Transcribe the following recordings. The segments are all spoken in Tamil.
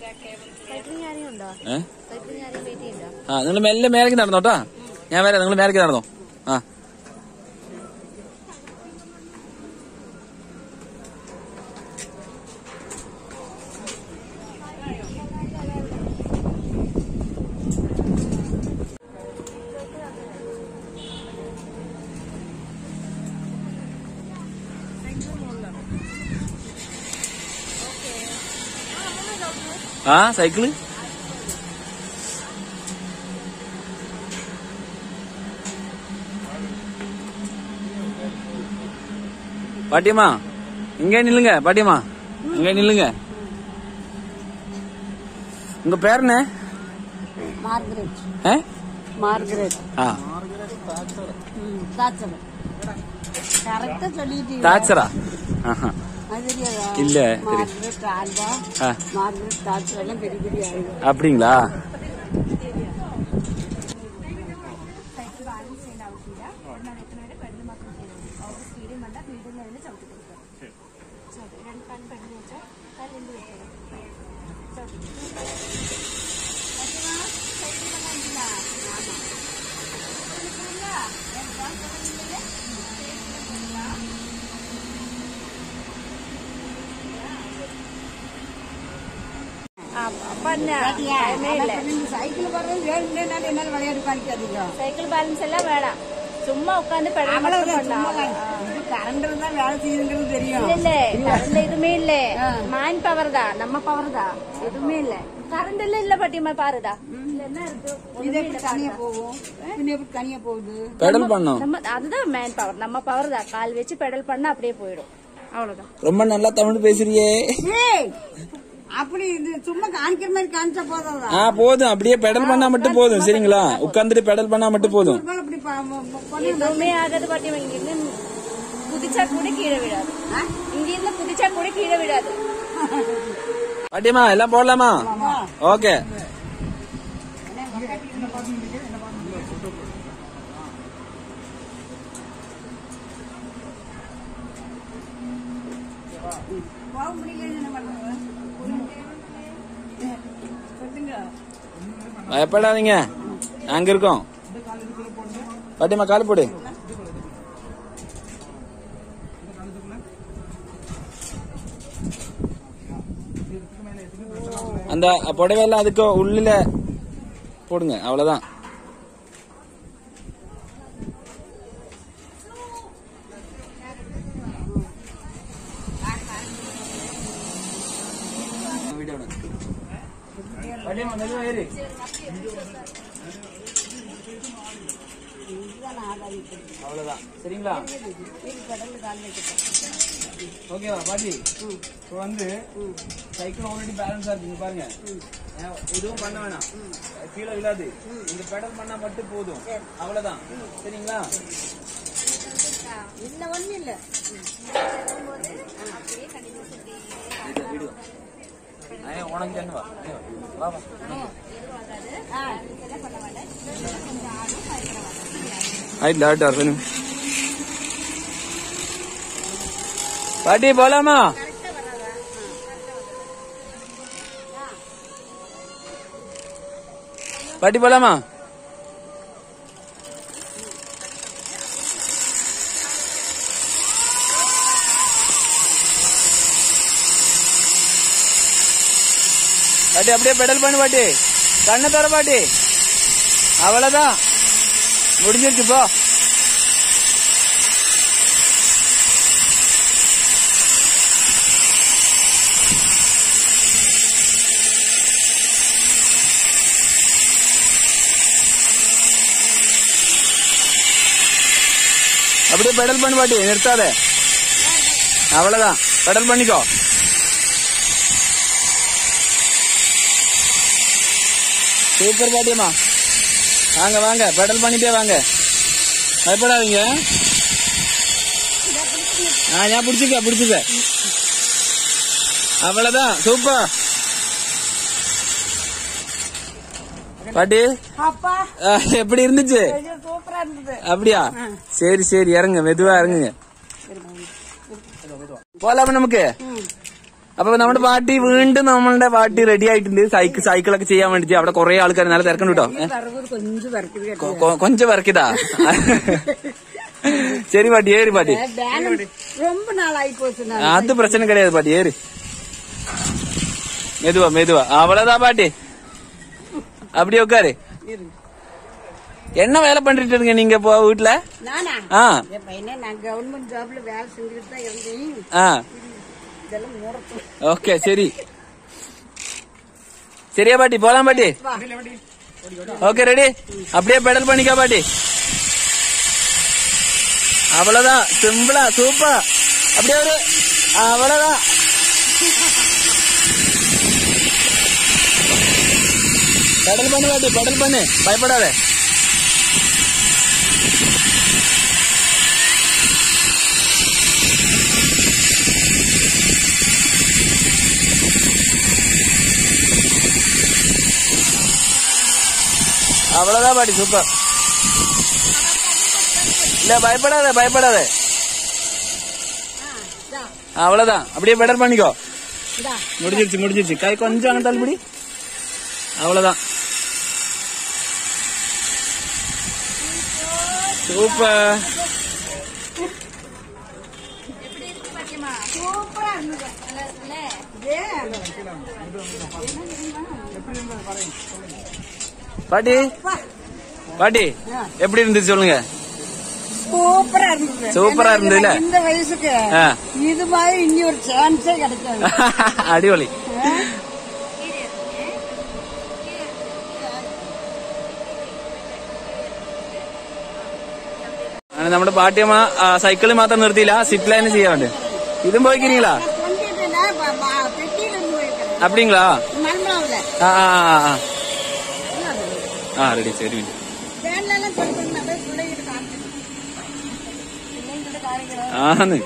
സൈക്ലിംഗ് ആരെയും ഉണ്ടോ ഏ സൈക്ലിംഗ് ആരെയും വെയിറ്റ് ചെയ്യണ്ടോ ആ നിങ്ങൾ മെല്ലെ മേലേക്ക് നടന്നോട്ടാ ഞാൻ വരാം നിങ്ങൾ മേലേക്ക് നടന്നോ ആ ആ സൈക്കിള് பாட்டியம்மா இங்கே நில்லுங்க பாட்டியம்மா இங்கே நில்லுங்க உங்க பேர் என்ன മാർഗരറ്റ് ஆ? മാർഗരറ്റ് ஆ താച്ചർ കറക്റ്റ് ചൊല്ലിട്ട് தாச்சரா ஆஹா. அது தெரியாதா இல்ல, தெரி- மார்கரெட் ஆல்வா ஆ, மார்கரெட் தாச்சர் எல்லாம் பெரிய பெரிய ஆளுங்க அப்படிங்களா സൈക്കിൾ ബാലൻസ് ചെയ്യേണ്ട ആവശ്യമില്ല എന്നാൽ എത്തുന്നവരെ പെടൽ മാത്രം ചെയ്താൽ മതി ഓവർ സ്പീഡിൽ വേണ്ട മീഡിയം ലെവലിൽ ചവിട്ടി കൊടുക്കുക ചവിട്ടി രണ്ട് കാലം പെടൽ വെച്ചാൽ കാലം എന്ത് വെക്കണം ചവിട്ടി സൈക്കിൾ കണ്ടില്ല சைக்கிள் போறது வேணும்னால என்னால விளையாட்டு காணிக்காதீங்க സൈക്കിൾ ബാലൻസ് എല്ലാം വേണം ചുമ്മാ ഉட்காந்து பெடல் மட்டும் பண்ணலாம் இது கரண்ட் இருந்தா வேலை செய்யுங்கிறது தெரியும் இல்ல கரண்ட் எதுவுமே இல்ல மேன் பவர் தான் நம்ம பவர் தான் எதுவுமே இல்ல கரண்ட் எல்லாம் இல்ல பாட்டியம்மா பாருடா இதுல என்ன இருக்கு இது எப்படி தனியா போகும் பின்ன எப்படி தனியா போகுது பெடல் பண்ணோம் நம்ம அதுதான் மேன் பவர் நம்ம பவர் தான் கால் வச்சு பெடல் பண்ணா அப்படியே போயிடும் அவ்வளவுதான் ரொம்ப நல்லா தமிழ் பேசுறியே ஏய், அப்படி இது சும்மா காணிக்கிற மாதிரி காணிச்சா போதும் ஆ போதும் அப்படியே பெடல் பண்ணா மட்டும் போதும் சரிங்களா உட்காந்துட்டு பெடல் பண்ணா மட்டும் போதும் அப்படி ப- ப- ப- பண்ணி- எதுவுமே ஆகாது பாட்டியம்மா இங்க இருந்து குதிச்சா கூட கீழே விடாது இங்க இருந்து குதிச்சா கூட கீழே விடாது பாட்டியம்மா எல்லாம் போடலாமா ஓகே போக முடியலன்னு என்ன பண்றது? சொல்லுங்க. பயப்படாதீங்க அங்க இருக்கோம் பாட்டியம்மா கால் போடு அந்த புடவையெல்லாம் அதுக்கு உள்ளில போடுங்க அவ்வளவுதான் அவ்வளவுதான் சரிங்களா ஓகேவா பாட்டி இப்போ வந்து சைக்கிள் ஆல்ரெடி பேலன்ஸா இருக்கு இங்க பாருங்க ஏன் எதுவும் பண்ண வேணாம் கீழே விழாது இந்த பெடல் பண்ணா மட்டும் போதும் அவ்வளவுதான் சரிங்களா இல்ல ஒண்ணும் இல்ல இது விடு ஐயா, உனக்கு தானே வா ஐயா, வா வா ஆயிட்டு ஆயிட்டு வரணும் பாட்டி போலாமா பாட்டி போலாமா பாட்டி அப்படியே பெடல் பண்ணு பாட்டி கண்ணை தர பாட்டி அவ்வளவுதான் முடிஞ்சிருச்சு போ அப்படியே பெடல் பண்ணு பாட்டி நிறுத்தாத அவ்வளவுதான் பெடல் பண்ணிக்கோ சூப்பர் பாட்டியம்மா வாங்க வாங்க பெடல் பண்ணிட்டே வாங்க பயப்படாதீங்க ஆ நான் பிடிச்சிக்க பிடிச்சிக்க அவ்வளவுதான் சூப்பர் பாட்டி அப்பா ஆ, எப்படி இருந்துச்சு ஐயோ, சூப்பரா இருந்தது அப்படியா சரி சரி இறங்க மெதுவா இறங்குங்க போலாமா நமக்கு അപ്പൊ നമ്മുടെ പാർട്ടി വീണ്ടും നമ്മളുടെ പാർട്ടി റെഡി ആയിട്ടുണ്ട് സൈക്കിൾ സൈക്കിളൊക്കെ ചെയ്യാൻ വേണ്ടിട്ട് അവിടെ കുറെ ആൾക്കാർ നല്ല തിരക്കുണ്ട് കേട്ടോ ഏ? பரவூர் கொஞ்சம் பறக்குது கேട്ടോ കൊ- കൊ- കൊഞ്ചം വരക്കിതാ சரி பாட்டி ஏறு பாட்டி பேலன்ஸ் ரொம்ப நாள் ஆகி போச்சு நான் அது பிரச்சனை கிடையாது பாட்டி ஏறு மெதுவா மெதுவா அவ்வளவுதான் பாட்டி அப்படி உட்காரு என்ன வேலை பண்ணிட்டு இருக்கீங்க நீங்க இப்போ வீட்டுல நானா ஆ என் பையனே நான் கவர்மெண்ட் ஜாப்ல வேலை செஞ்சுட்டு தான் இருந்தேன் ஆ இதெல்லாம் மூடட்டும் ஓகே சரி சரியா பாட்டி போலாம் பாட்டி ஓகே ரெடி அப்படியே பெடல் பண்ணிக்கோ பாட்டி அவ்வளவுதான் சிம்பிளா சூப்பர் அப்படியே ஒரு அவ்வளவுதான் பெடல் பண்ணு பாட்டி பெடல் பண்ணு பயப்படாத அவ்வளவுதான் பாட்டி சூப்பர் இல்ல பயப்படாத பயப்படாத அவ்வளவுதான் அப்படியே பெடல் பண்ணிக்கோ இந்தா முடிஞ்சிருச்சு முடிஞ்சிருச்சு கை கொஞ்சம் அங்க தள்ளுபடி அவ்வளவுதான் சூப்பர் சூப்பரா இருந்தது இதே பாட்டி பாட்டி எப்படி இருந்துச்சு சொல்லுங்க சூப்பரா இருந்தது சூப்பரா இருந்ததுல? எனக்கு இந்த வயசுக்கு ஆ. இது மாதிரி இனி ஒரு சான்ஸே கிடைக்காது അടിപൊളി അങ്ങനെ നമ്മുടെ പാട്ടിയമ്മ സൈക്കിളിൽ മാത്രം നിർത്തിയില്ല സിപ്പ് ലൈൻ ചെയ്യാണ്ട് ഇതും പോയിக்கிறீங்களா கொண்டுட்டுனா பெட்டியில இருந்து போயிருக்கிறேன் அப்படிங்களா மல்மலாவில் ആ ആ, ആ, ആ ആ ரெடி சரி வேன்ல எல்லாம் போயிட்டு நான் போய் பிள்ளைகிட்ட காமிச்சேன் பிள்ளைங்கிட்ட காமிக்கிறேன் ஆன்னு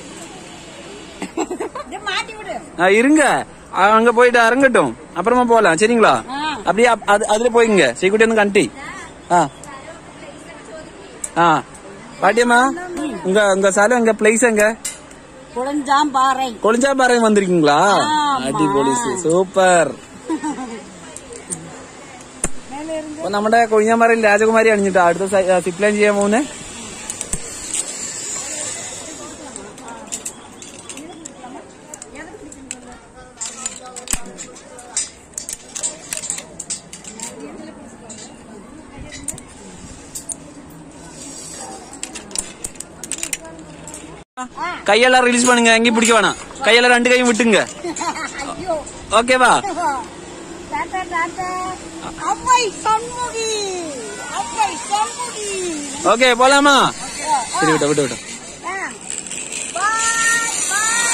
இதை மாட்டி விடு ஆ, இருங்க ஆ, அங்க போயிட்டு இறங்கட்டும் அப்புறமா போலாம் சரிங்களா ஆ. அப்படியே அப்- அது- அதுல போய்ங்க சீக்குட்டி வந்து கண்டி ஆ ஆ பாட்டியம்மா உங்க உங்க சாலம் எங்க பிளேஸ் எங்க குளஞ்சாம்பாறை கொளிஞ்சாபாறை வந்திருக்கீங்களா ஆமா. അടി പോലീസ് സൂപ്പർ மேலே இருந்து അപ്പൊ നമ്മുടെ കൊഴിഞ്ഞാമ്പാറയിൽ രാജകുമാരി അണിഞ്ഞിട്ടാ അടുത്ത സിപ്പ് ലൈൻ ചെയ്യാൻ പോകുന്നേ கையெல்லாம் ரிலீஸ் பண்ணுங்க எங்கேயும் பிடிக்க வேணாம் கையெல்லாம் ரெண்டு கையும் விட்டுங்க ஐயோ ஓகேவா டாட்டா டாட்டா அம்மை சண்முகி அம்மை சண்முகி ஓகே போலாமா சரி விட்டு விட்டு விட்டு ஆ. பாய் பாய்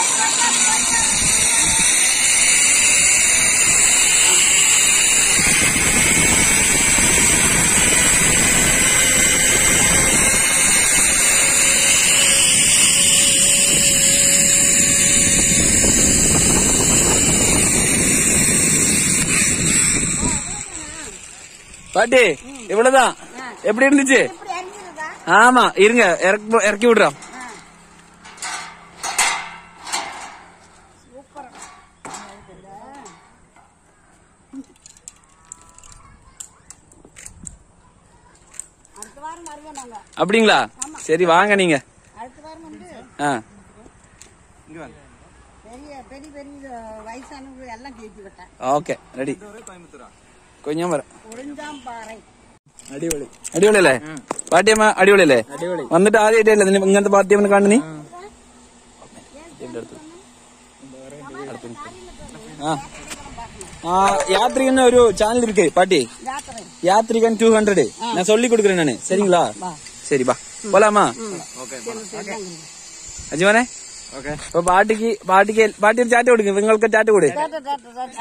பாட்டி இவ்வளவுதான் எப்படி இருந்துச்சு இப்படி இறங்கிடுதா ஆமா இருங்க இறக்கி இறக்கி விடுறோம் அடுத்த வாரம் வருவோம் நாங்க அப்படிங்களா சரி வாங்க நீங்க அடுத்த வாரம் வந்து ஆ பெரிய பெரிய பெரிய வயசானவங்க எல்லாம் கேட்டு விட்டேன் ഓക്കെ റെഡി കൊഞ്ഞാൻ പറ കുളിഞ്ചാമ്പാറ അടിപൊളി അടിപൊളി അല്ലേ പാട്ടിയമ്മ അടിപൊളി അല്ലേ വന്നിട്ട് ആദ്യമായിട്ടല്ലേ നിന്നെ ഇങ്ങനത്തെ പാട്ടിയമ്മ കാണുന്ന നീ ഇവിടെ അടുത്ത്. അടുത്ത് നിൽക്ക്. ആ ആ യാത്രികன்னு ഒരു ചാനൽ இருக்கு பாட்டி யாத்திரை யாத்ரிகன் டூ ஹண்ட்ரட் நான் சொல்லி கொடுக்குறேன் நானு சரிங்களா சரி பா போலாமா അജിമോനെ അപ്പൊ പാട്ടിക്ക് പാട്ടിക്ക് പാട്ടി ഒരു ചാറ്റ് കൊടുക്കും നിങ്ങൾക്ക് ചാറ്റ് കൊടു டாட்டா டாட்டா டாட்டா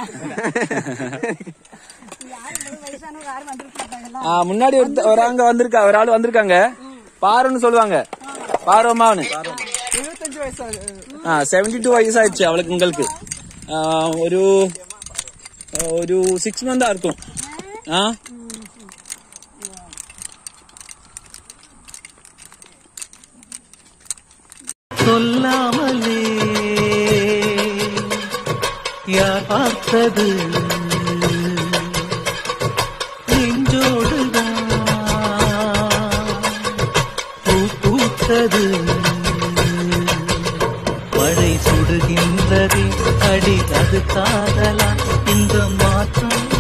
யாரும் இவ்வளவு வயசானவங்க யாரும் வந்திருக்க மாட்டாங்கல்ல ஆ முன்னாடி ஒரு ஒராங்க வந்திருக்கா ஒரு ஆள் வந்திருக்காங்க பாருன்னு சொல்லுவாங்க பாரு அம்மாவனு எழுபத்தஞ்சு வயசு ஆ செவன்டி டூ வயசு ஆயிடுச்சு அவளுக்கு உங்களுக்கு ஆ, ஒரு ஒரு சிக்ஸ் மந்த் இருக்கும் ஆ சொல்லாமலே பார்த்தது நெஞ்சோடுதான் பூ பூத்தது மழை சுடுகின்றது அடி அது காதலா இந்த மாற்றம்